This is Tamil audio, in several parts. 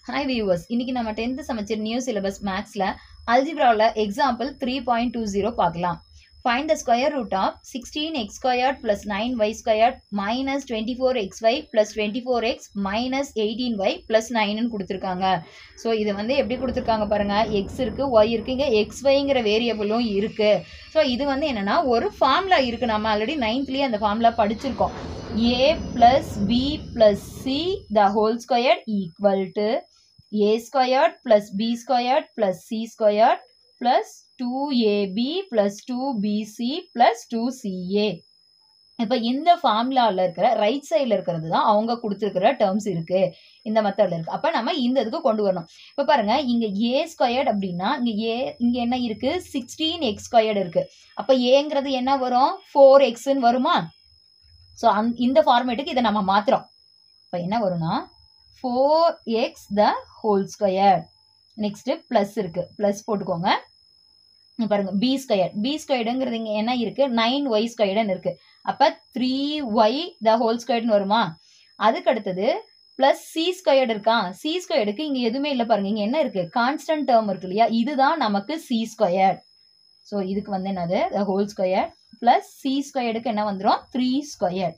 ஹாய் வியூவர்ஸ் இன்னைக்கு நம்ம டென்த் செமஸ்டர் நியூ சிலபஸ் மேக்ஸ்ல அல்ஜிப்ராவில் example three point two zero பார்க்கலாம் find the square root of sixteen x squared plus nine y squared minus twenty four x y plus twenty four x minus eighteen y plus நைன்னு கொடுத்துருக்காங்க ஸோ இது வந்து எப்படி கொடுத்துருக்காங்க பாருங்க எக்ஸ் இருக்கு ஒய் இருக்கு இங்கே எக்ஸ் ஒய்ங்கிற வேரியபிளும் இருக்கு ஸோ இது வந்து என்னன்னா ஒரு ஃபார்முலா இருக்கு நம்ம ஆல்ரெடி நைன்த்லேயே அந்த ஃபார்முலா படிச்சிருக்கோம் a plus b plus c the whole squared equal to a squared plus b squared plus c squared plus 2ab plus 2bc plus 2ca இப்போ இந்த ஃபார்முலாவில் இருக்கிற ரைட் சைடில் இருக்கிறது தான் அவங்க கொடுத்துருக்கிற டேர்ம்ஸ் இருக்கு இந்த மெத்தடில் இருக்கு அப்போ நம்ம இந்த இதுக்கு கொண்டு வரணும் இப்போ பாருங்க இங்கே ஏ ஸ்கொயர்ட் அப்படின்னா இங்கே ஏ இங்கே என்ன இருக்கு சிக்ஸ்டீன் எக்ஸ் ஸ்கொயர்டு இருக்கு அப்போ ஏங்கிறது என்ன வரும் ஃபோர் எக்ஸ்ன்னு வருமா ஸோ அந் இந்த ஃபார்மேட்டுக்கு இதை நம்ம மாத்துறோம் இப்போ என்ன வரும்னா four x the whole square next plus இருக்கு ப்ளஸ் போட்டுக்கோங்க இங்க பாருங்க பி ஸ்கொயர் பி ஸ்கொயர்டுங்கிறது இங்கே என்ன இருக்கு நைன் ஒய் ஸ்கொயர்டுன்னு இருக்கு அப்போ த்ரீ ஒய் த ஹோல் ஸ்கொயர்டுன்னு வருமா அதுக்கு அடுத்தது ப்ளஸ் சி ஸ்கொயர்டு இருக்கா சி ஸ்கொயர்டுக்கு இங்கே எதுவுமே இல்லை பாருங்க இங்கே என்ன இருக்கு கான்ஸ்டன்ட் டேர்ம் இருக்கு இல்லையா இதுதான் நமக்கு சி ஸ்கொயர் ஸோ இதுக்கு வந்து என்னது the whole square plus c ஸ்கொயர்டுக்கு என்ன வந்துடும் த்ரீ ஸ்கொயர்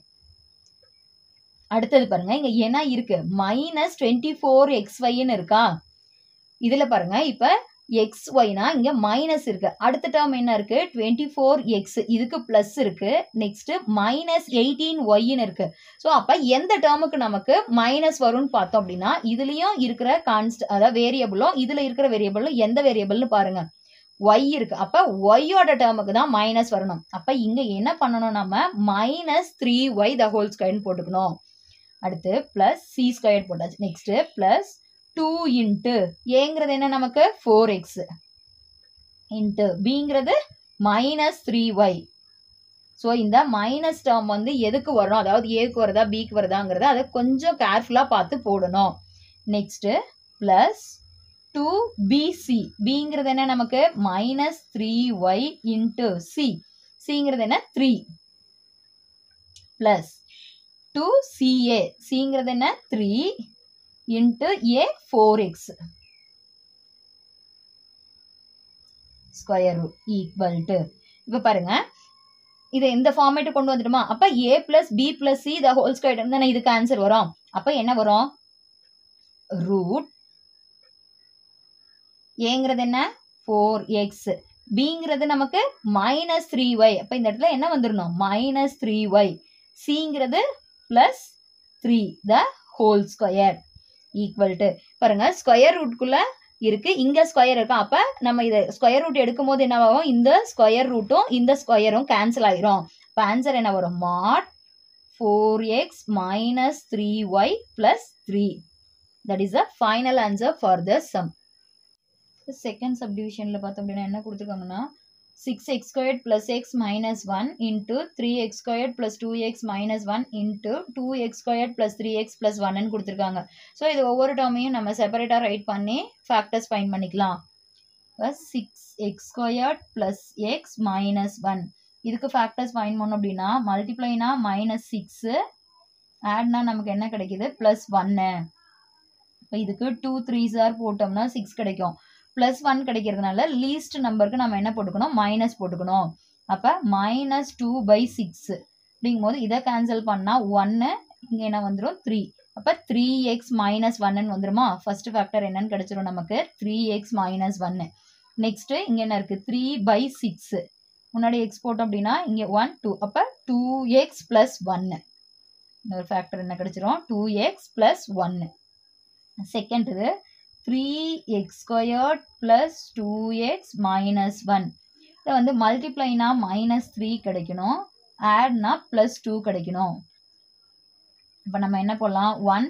அடுத்தது பாருங்க இங்க என்ன இருக்கு மைனஸ் டுவெண்ட்டி ஃபோர் எக்ஸ் ஒய்ன்னு இருக்கா இதுல பாருங்க இப்ப எக்ஸ் ஒய்னா இங்க மைனஸ் இருக்கு அடுத்த டேர்ம் என்ன இருக்கு டுவெண்ட்டி ஃபோர் எக்ஸ் இதுக்கு பிளஸ் இருக்கு நெக்ஸ்ட் மைனஸ் எயிட்டீன் ஒய்ன்னு இருக்கு ஸோ அப்ப எந்த டேர்முக்கு நமக்கு மைனஸ் வரும்னு பார்த்தோம் அப்படின்னா இதுலயும் இருக்கிற கான்ஸ்ட் அதாவது வேரியபிளும் இதுல இருக்கிற வேரியபிளும் எந்த வேரியபிள்னு பாருங்க ஒய் இருக்கு அப்ப ஒய்யோட டேர்முக்கு தான் மைனஸ் வரணும் அப்ப இங்க என்ன பண்ணணும் நம்ம minus three y the whole ஸ்கொயர்னு போட்டுக்கணும் அடுத்து பிளஸ் சி ஸ்கொயர் போட்டாச்சு நெக்ஸ்ட் பிளஸ் டூ இன்ட்டு ஏங்கிறது என்ன நமக்கு ஃபோர் எக்ஸ் இன்ட்டு பிங்கிறது மைனஸ் த்ரீ ஒய் ஸோ இந்த மைனஸ் டேர்ம் வந்து எதுக்கு வரும் அதாவது ஏக்கு வருதா பிக்கு வருதாங்கிறத அதை கொஞ்சம் கேர்ஃபுல்லாக பார்த்து போடணும் நெக்ஸ்ட்டு ப்ளஸ் டூ பிசி பிங்கிறது என்ன நமக்கு minus three y into c சிங்கிறது என்ன த்ரீ பிளஸ் டூ சிஏ சிங்கிறது என்ன three into a four x square root equal to இப்போ பாருங்க இதை இந்த ஃபார்மேட்டு கொண்டு வந்துடுமா அப்போ a plus b plus c the whole square தானே இதுக்கு ஆன்சர் வரும் அப்போ என்ன வரும் ரூட் ஏங்கிறது என்ன ஃபோர் எக்ஸ் பிங்கிறது நமக்கு மைனஸ் த்ரீ ஒய் அப்போ இந்த இடத்துல என்ன வந்துடணும் மைனஸ் த்ரீ ஒய் சிங்கிறது plus three the whole square equal to பாருங்க ஸ்கொயர் ரூட்குள்ள இருக்கு இங்க ஸ்கொயர் இருக்கா அப்ப நம்ம இதை ஸ்கொயர் ரூட் எடுக்கும் போது என்ன ஆகும் இந்த ஸ்கொயர் ரூட்டும் இந்த ஸ்கொயரும் கேன்சல் ஆயிரும் இப்போ ஆன்சர் என்ன வரும் mod four x minus three y plus three that is the final answer for the sum second சப்டிவிஷனில் பார்த்தோம் அப்படின்னா என்ன கொடுத்துருக்காங்கன்னா six x squared plus x minus one into three x squared plus two x minus one into two x squared plus three x plus ஒன்னு கொடுத்துருக்காங்க ஸோ இது ஒவ்வொரு டேர்மையும் நம்ம செப்பரேட்டாக ரைட் பண்ணி ஃபேக்டர்ஸ் ஃபைன் பண்ணிக்கலாம் six x squared plus x minus one இதுக்கு ஃபேக்டர்ஸ் ஃபைன் பண்ணோம் அப்படின்னா மல்டிப்ளைனா மைனஸ் சிக்ஸு ஆட்னா நமக்கு என்ன கிடைக்குது ப்ளஸ் ஒன்னு இப்போ இதுக்கு டூ த்ரீ சார் போட்டோம்னா சிக்ஸ் கிடைக்கும் ப்ளஸ் ஒன் கிடைக்கிறதுனால லீஸ்ட் நம்பருக்கு நம்ம என்ன போட்டுக்கணும் மைனஸ் போட்டுக்கணும் அப்போ மைனஸ் டூ பை சிக்ஸ் அப்படிங்கும் போது இதை கேன்சல் பண்ணால் ஒன்று இங்கே என்ன வந்துடும் த்ரீ அப்போ த்ரீ எக்ஸ் மைனஸ் ஒன்னு வந்துருமா ஃபர்ஸ்ட் ஃபேக்டர் என்னன்னு கிடைச்சிரும் நமக்கு த்ரீ எக்ஸ் மைனஸ் ஒன்னு நெக்ஸ்ட்டு இங்கே என்ன இருக்குது த்ரீ பை சிக்ஸ் முன்னாடி எக்ஸ் போட்டோம் அப்படின்னா இங்கே ஒன் டூ அப்போ டூ எக்ஸ் ப்ளஸ் ஒன்னு இன்னொரு ஃபேக்டர் என்ன கிடைச்சிரும் டூ எக்ஸ் ப்ளஸ் ஒன்னு செகண்ட் இது three x squared plus two x minus one இதை வந்து மல்டிப்ளைனா மைனஸ் த்ரீ கிடைக்கணும் ஆட்னா ப்ளஸ் டூ கிடைக்கணும் இப்போ நம்ம என்ன போடலாம் ஒன்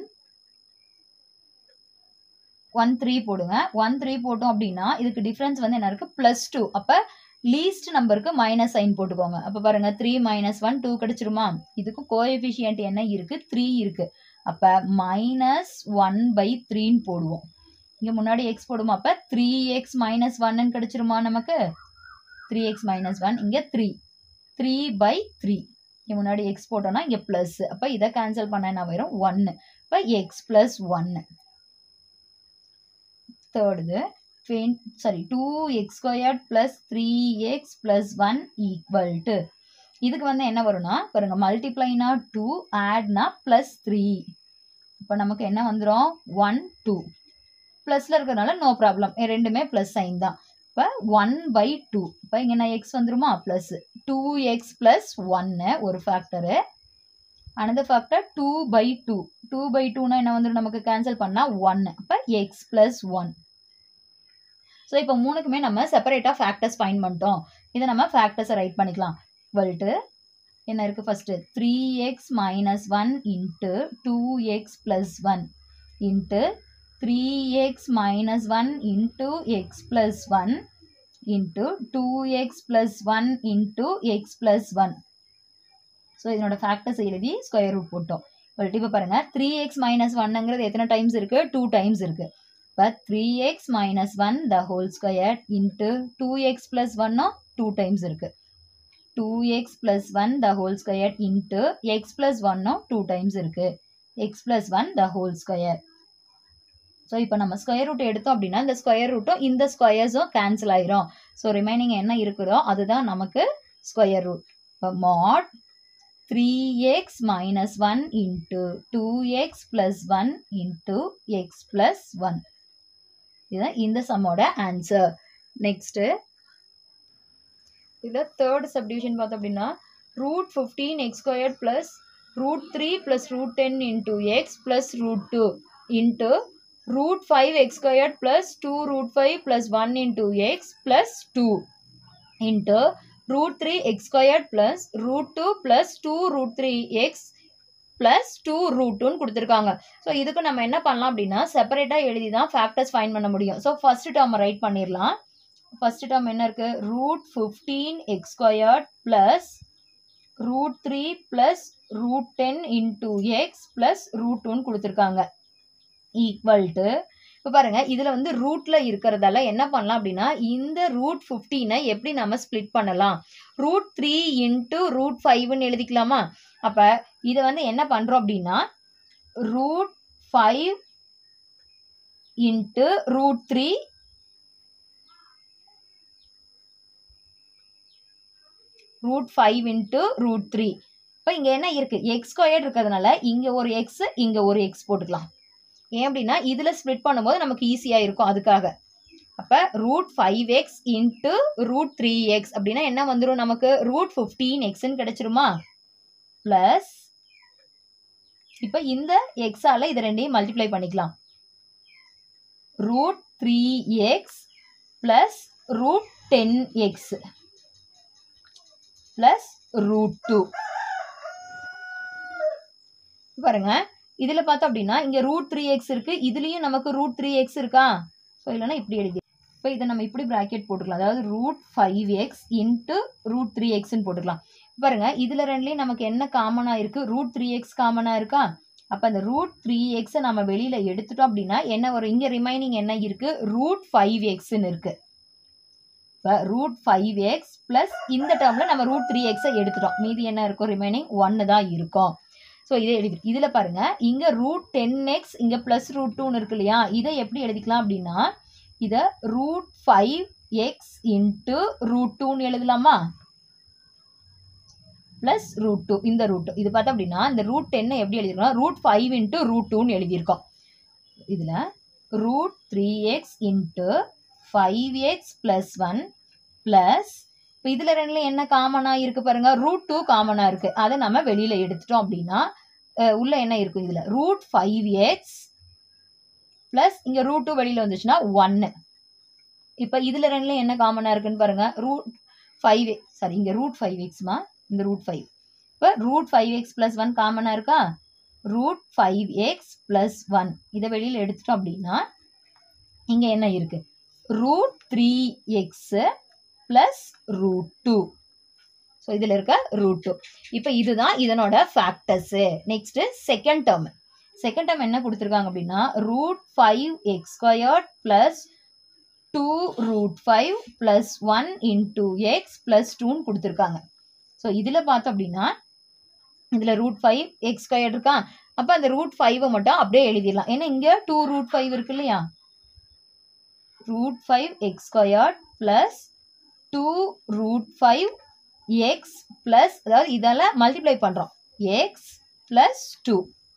ஒன் த்ரீ போடுங்க ஒன் த்ரீ போட்டோம் அப்படின்னா இதுக்கு டிஃப்ரென்ஸ் வந்து என்ன இருக்குது ப்ளஸ் டூ அப்போ லீஸ்ட் நம்பருக்கு மைனஸ் சைன் போட்டுக்கோங்க அப்போ பாருங்க த்ரீ மைனஸ் ஒன் டூ கிடைச்சிருமா இதுக்கு கோஎஃபிஷியன்ட் என்ன இருக்குது த்ரீ இருக்குது அப்போ மைனஸ் ஒன் பை த்ரீன்னு போடுவோம் இங்கே முன்னாடி எக்ஸ் போடுமா அப்போ த்ரீ எக்ஸ் மைனஸ் ஒன்னு கிடைச்சிருமா நமக்கு த்ரீ எக்ஸ் மைனஸ் ஒன் இங்கே த்ரீ த்ரீ பை த்ரீ இங்கே முன்னாடி எக்ஸ் போட்டோம்னா இங்கே ப்ளஸ் அப்போ இதை கேன்சல் பண்ண என்ன வரும் ஒன்று இப்போ எக்ஸ் ப்ளஸ் ஒன்று third sorry two x squared plus three x plus one equal to இதுக்கு வந்து என்ன வரும்னா பாருங்க மல்டிப்ளைனா டூ ஆட்னா ப்ளஸ் த்ரீ இப்போ நமக்கு என்ன வந்துடும் ஒன் டூ ப்ளஸில் இருக்கிறதுனால நோ ப்ராப்ளம் ரெண்டுமே ப்ளஸ் சைன் தான் இப்போ ஒன் பை டூ இப்போ இங்கே நான் எக்ஸ் வந்துருமா ப்ளஸ் டூ எக்ஸ் ப்ளஸ் ஒன்னு ஒரு factor another factor two by two two by டூனா என்ன வந்துடும் நமக்கு கேன்சல் பண்ணால் ஒன்று அப்போ எக்ஸ் ப்ளஸ் ஒன் ஸோ இப்போ மூணுக்குமே நம்ம செப்பரேட்டாக ஃபேக்டர்ஸ் ஃபைன் பண்ணிட்டோம் இதை நம்ம ஃபேக்டர்ஸை ரைட் பண்ணிக்கலாம் ஈக்குவல்ட்டு என்ன இருக்குது first three x minus one into two x plus one into three x minus one into x plus one into two x plus one into x plus one so இதனோட ஃபேக்டர்ஸ் எழுதி ஸ்கொயர் ரூட் போட்டோம் இப்போ பாருங்கள் த்ரீ எக்ஸ் மைனஸ் ஒன்னுங்கிறது எத்தனை டைம்ஸ் இருக்குது டூ டைம்ஸ் இருக்குது இப்போ three x minus one the whole square into two x plus ஒன்னும் டூ டைம்ஸ் இருக்குது two x plus one the whole square into x plus ஒன்னும் டூ டைம்ஸ் இருக்குது x plus one the whole square so இப்போ நம்ம ஸ்கொயர் ரூட் எடுத்தோம் அப்படின்னா இந்த ஸ்கொயர் ரூட்டும் இந்த ஸ்கொயர்ஸும் கேன்சல் ஆயிரும் ஸோ ரிமைனிங் என்ன இருக்குதோ அதுதான் நமக்கு ஸ்கொயர் ரூட் இப்போ mod three x minus one into two x plus one into x plus one இதுதான் இந்த சம்மோட ஆன்சர் நெக்ஸ்ட்டு இதில் தேர்ட் சப்டிவிஷன் பார்த்தோம் அப்படின்னா root fifteen x square plus root three plus root ten into x plus root two into root five x square plus two root five plus one into x plus two into root three x square plus root two plus two root three x plus two root டூன்னு கொடுத்துருக்காங்க ஸோ இதுக்கு நம்ம என்ன பண்ணலாம் அப்படின்னா செப்பரேட்டாக எழுதி தான் ஃபேக்டர்ஸ் ஃபைன் பண்ண முடியும் ஸோ ஃபர்ஸ்ட் டேர்ம் ரைட் பண்ணிடலாம் ஃபர்ஸ்ட் டேர்ம் என்ன இருக்குது root fifteen x squared plus root three plus root ten into x plus root டூன்னு கொடுத்துருக்காங்க ஈக்குவல் டு இப்போ பாருங்க இதில் வந்து ரூட்ல இருக்கிறதால என்ன பண்ணலாம் அப்படின்னா இந்த ரூட் ஃபிஃப்டீனை எப்படி நம்ம ஸ்ப்ளிட் பண்ணலாம் ரூட் த்ரீ இன்ட்டு ரூட் ஃபைவ்னு எழுதிக்கலாமா அப்போ இதை வந்து என்ன பண்ணுறோம் அப்படின்னா root five into root three root five into root three இப்போ இங்கே என்ன இருக்குது எக்ஸ் ஸ்கொயர் இருக்கிறதுனால இங்கே ஒரு எக்ஸ் இங்கே ஒரு எக்ஸ் போட்டுக்கலாம் ஏன் அப்படின்னா இதில் ஸ்ப்ளிட் பண்ணும்போது நமக்கு ஈஸியாக இருக்கும் அதுக்காக அப்போ root five x into root three x அப்படின்னா என்ன வந்துடும் நமக்கு ரூட் ஃபிஃப்டீன் எக்ஸ்ன்னு கிடைச்சிருமா ப்ளஸ் இப்போ இந்த எக்ஸால் இதை ரெண்டையும் மல்டிப்ளை பண்ணிக்கலாம் root three x plus root ten x plus root two பாருங்க இதில் பார்த்தோம் அப்படின்னா இங்கே ரூட் த்ரீ எக்ஸ் இருக்குது இதுலேயும் நமக்கு ரூட் த்ரீ எக்ஸ் இருக்கா ஸோ இல்லைனா இப்படி எழுதி இப்போ இதை நம்ம இப்படி ப்ராக்கெட் போட்டுக்கலாம் அதாவது root five x into root three எக்ஸ்ன்னு போட்டுக்கலாம் பாருங்க இதில் ரெண்டுலேயும் நமக்கு என்ன காமனாக இருக்குது ரூட் த்ரீ எக்ஸ் காமனாக இருக்கா அப்போ அந்த ரூட் த்ரீ எக்ஸை நம்ம வெளியில் எடுத்துட்டோம் அப்படின்னா என்ன வரும் இங்கே ரிமைனிங் என்ன இருக்குது ரூட் ஃபைவ் எக்ஸ்ன்னு இருக்குது இப்போ ரூட் ஃபைவ் எக்ஸ் ப்ளஸ் இந்த டேர்மில் நம்ம ரூட் த்ரீ எக்ஸை எடுத்துட்டோம் மீதி என்ன இருக்கும் ரிமைனிங் ஒன்று தான் இருக்கும் ஸோ இதை எழுதி இதில் பாருங்க இங்கே ரூட் டென் எக்ஸ் இங்கே ப்ளஸ் ரூட் டூன்னு இருக்கு இல்லையா இதை எப்படி எழுதிக்கலாம் அப்படின்னா இதை root five x into root டூன்னு எழுதலாமா ப்ளஸ் ரூட் டூ இந்த ரூட் இது பார்த்தா அப்படின்னா இந்த ரூட் டென்னை எப்படி எழுதிருக்கோம் ரூட் ஃபைவ் இன்ட்டு ரூட் டூன்னு எழுதியிருக்கோம் இதில் root three x into five x plus one plus இப்போ இதில் ரெண்டுல என்ன காமனாக இருக்குது பாருங்க ரூட் டூ காமனாக இருக்குது அதை நம்ம வெளியில் எடுத்துட்டோம் அப்படின்னா உள்ள என்ன இருக்கும் இதில் ரூட் ஃபைவ் எக்ஸ் ப்ளஸ் இங்கே ரூட் டூ வெளியில் வந்துச்சுன்னா ஒன்று இப்போ இதில் ரெண்டுல என்ன காமனாக இருக்குன்னு பாருங்க ரூட் ஃபைவ் எக்ஸ் சாரி இங்கே ரூட் ஃபைவ் எக்ஸ்மா இந்த ரூட் ஃபைவ் இப்போ root five x plus one காமனாக இருக்கா root five x plus one இதை வெளியில் எடுத்துட்டோம் அப்படின்னா இங்கே என்ன இருக்குது root three x plus root two so இதில் இருக்க ரூட் டூ இப்போ இதுதான் இதனோட factors next second term second term என்ன கொடுத்துருக்காங்க அப்படின்னா root five x squared plus two root five plus one into x plus டூன்னு கொடுத்துருக்காங்க ஸோ இதில் பார்த்தோம் அப்படின்னா இதில் ரூட் ஃபைவ் எக்ஸ் ஸ்கொயர் இருக்கா அப்போ அந்த ரூட் ஃபைவை மட்டும் அப்படியே எழுதிடலாம் ஏன்னா இங்கே டூ ரூட் ஃபைவ் இருக்கு இல்லையா root five x squared plus two root five x plus அதாவது இதெல்லாம் மல்டிப்ளை பண்ணுறோம் எக்ஸ் ப்ளஸ் டூ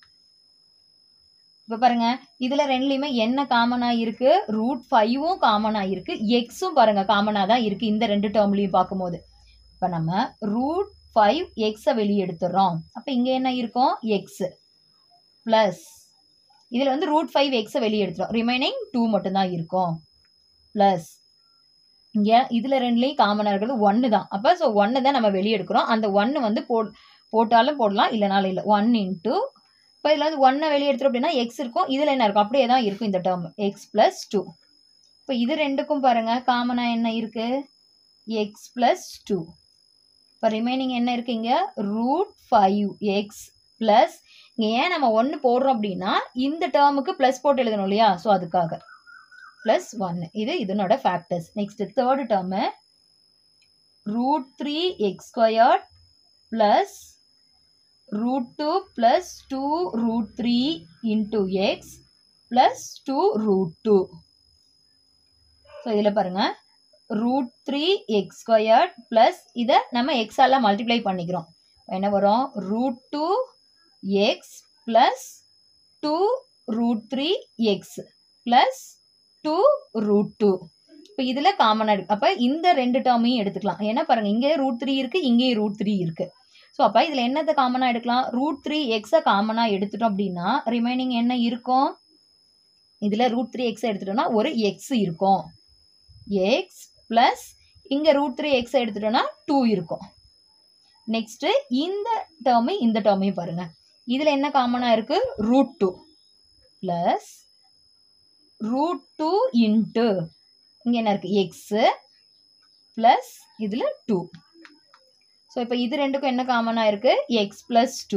இப்போ பாருங்க இதில் ரெண்டுலேயுமே என்ன காமனாக இருக்கு ரூட் ஃபைவும் காமனாக இருக்கு எக்ஸும் பாருங்க காமனாக தான் இருக்கு இந்த ரெண்டு டேர்ம்லையும் பார்க்கும்போது இப்போ நம்ம ரூட் ஃபைவ் எக்ஸை வெளியே எடுத்துடுறோம் அப்போ இங்கே என்ன இருக்கும் எக்ஸ் ப்ளஸ் இதில் வந்து ரூட் ஃபைவ் எக்ஸை வெளியே எடுத்துரும் ரிமைனிங் டூ மட்டும்தான் இருக்கும் ப்ளஸ் இங்கே இதில் ரெண்டுலேயும் காமனாக இருக்கிறது ஒன்று தான் அப்போ ஸோ ஒன்று தான் நம்ம வெளியே எடுக்கிறோம் அந்த ஒன்று வந்து போ போட்டாலும் போடலாம் இல்லைனாலும் இல்லை ஒன் இன்ட்டு இப்போ இதில் வந்து ஒன்றை வெளியே எடுத்துரும் அப்படின்னா எக்ஸ் இருக்கும் இதில் என்ன இருக்கும் அப்படியே தான் இருக்கும் இந்த டேர்ம் எக்ஸ் ப்ளஸ் டூ இப்போ இது ரெண்டுக்கும் பாருங்கள் காமனாக என்ன இருக்குது எக்ஸ் ப்ளஸ் டூ இப்போ ரிமைனிங் என்ன இருக்கு இங்கே ரூட் ஃபைவ் எக்ஸ் ப்ளஸ் இங்கே ஏன் நம்ம ஒன்று போடுறோம் அப்படின்னா இந்த டேர்முக்கு ப்ளஸ் போட்டு எழுதணும் இல்லையா ஸோ அதுக்காக ப்ளஸ் ஒன்று இது இதனோட factors next third term root three x squared plus root 2 plus 2 root 3 into x plus 2 root 2. So இதில் பாருங்க root three x squared plus இதை நம்ம எக்ஸால் மல்டிப்ளை பண்ணிக்கிறோம் என்ன வரும் root two x plus two root three x plus two root two இப்போ இதில் காமனாக இருக்கு அப்போ இந்த ரெண்டு டேர்மையும் எடுத்துக்கலாம் ஏன்னா பாருங்க இங்கே ரூட் த்ரீ இருக்குது இங்கேயும் ரூட் த்ரீ இருக்குது ஸோ அப்போ இதில் என்னத்தை காமனாக எடுக்கலாம் ரூட் த்ரீ எக்ஸை காமனாக எடுத்துட்டோம் அப்படின்னா ரிமைனிங் என்ன இருக்கும் இதில் ரூட் த்ரீ எக்ஸை எடுத்துட்டோம்னா ஒரு எக்ஸ் இருக்கும் எக்ஸ் ப்ளஸ் இங்கே ரூட் த்ரீ எக்ஸை எடுத்துட்டோம்னா டூ இருக்கும் நெக்ஸ்ட்டு இந்த டேர்மு இந்த டேர்மையும் பாருங்கள் இதில் என்ன காமனாக இருக்குது root two plus root two into இங்கே என்ன இருக்குது எக்ஸு ப்ளஸ் இதில் டூ ஸோ இப்போ இது ரெண்டுக்கும் என்ன காமனாக இருக்குது எக்ஸ் ப்ளஸ் டூ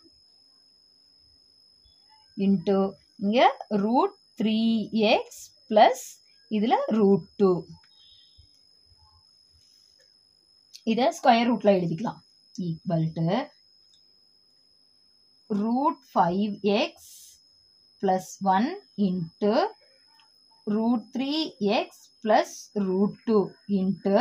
இன்ட்டு இங்கே ரூட் த்ரீ எக்ஸ் ப்ளஸ் இதில் ரூட் டூ இதை ஸ்கொயர் ரூட்டில் எழுதிக்கலாம் equal to root five x plus one into root three x plus root two into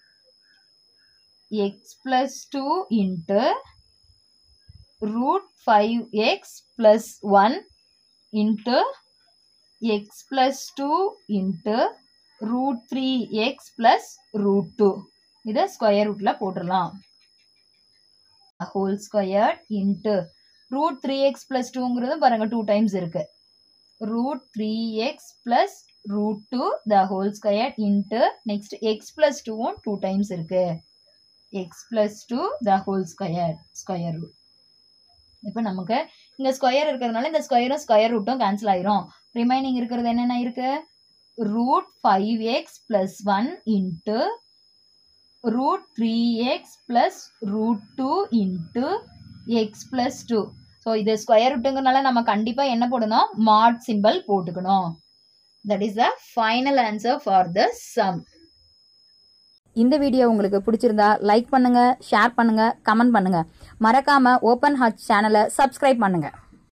x plus 2 into root 5x plus 1 into x plus 2 into root 3x plus root 2 இதை ஸ்கொயர் ரூட்டில் போட்டுடலாம் whole square into root three x plus டூங்கிறது பாருங்க டூ டைம்ஸ் இருக்கு root three x plus root two the whole square into next x plus டூவும் டூ டைம்ஸ் இருக்கு x plus two the whole square square root இப்போ நமக்கு இங்கே ஸ்கொயர் இருக்கிறதுனால இந்த ஸ்கொயரும் ஸ்கொயர் ரூட்டும் கேன்சல் ஆயிரும் ரிமைனிங் இருக்கிறது என்னென்ன இருக்கு root five x plus one into root three x plus root two into x plus two so இது ஸ்கொயர் ரூட்டுங்கிறனால நம்ம கண்டிப்பாக என்ன போடணும் மாட் சிம்பிள் போட்டுக்கணும் that is the final answer for the sum இந்த வீடியோ உங்களுக்கு பிடிச்சிருந்தா லைக் பண்ணுங்க ஷேர் பண்ணுங்க கமெண்ட் பண்ணுங்க மறக்காம ஓப்பன் ஹார்ட் சேனலை சப்ஸ்கிரைப் பண்ணுங்க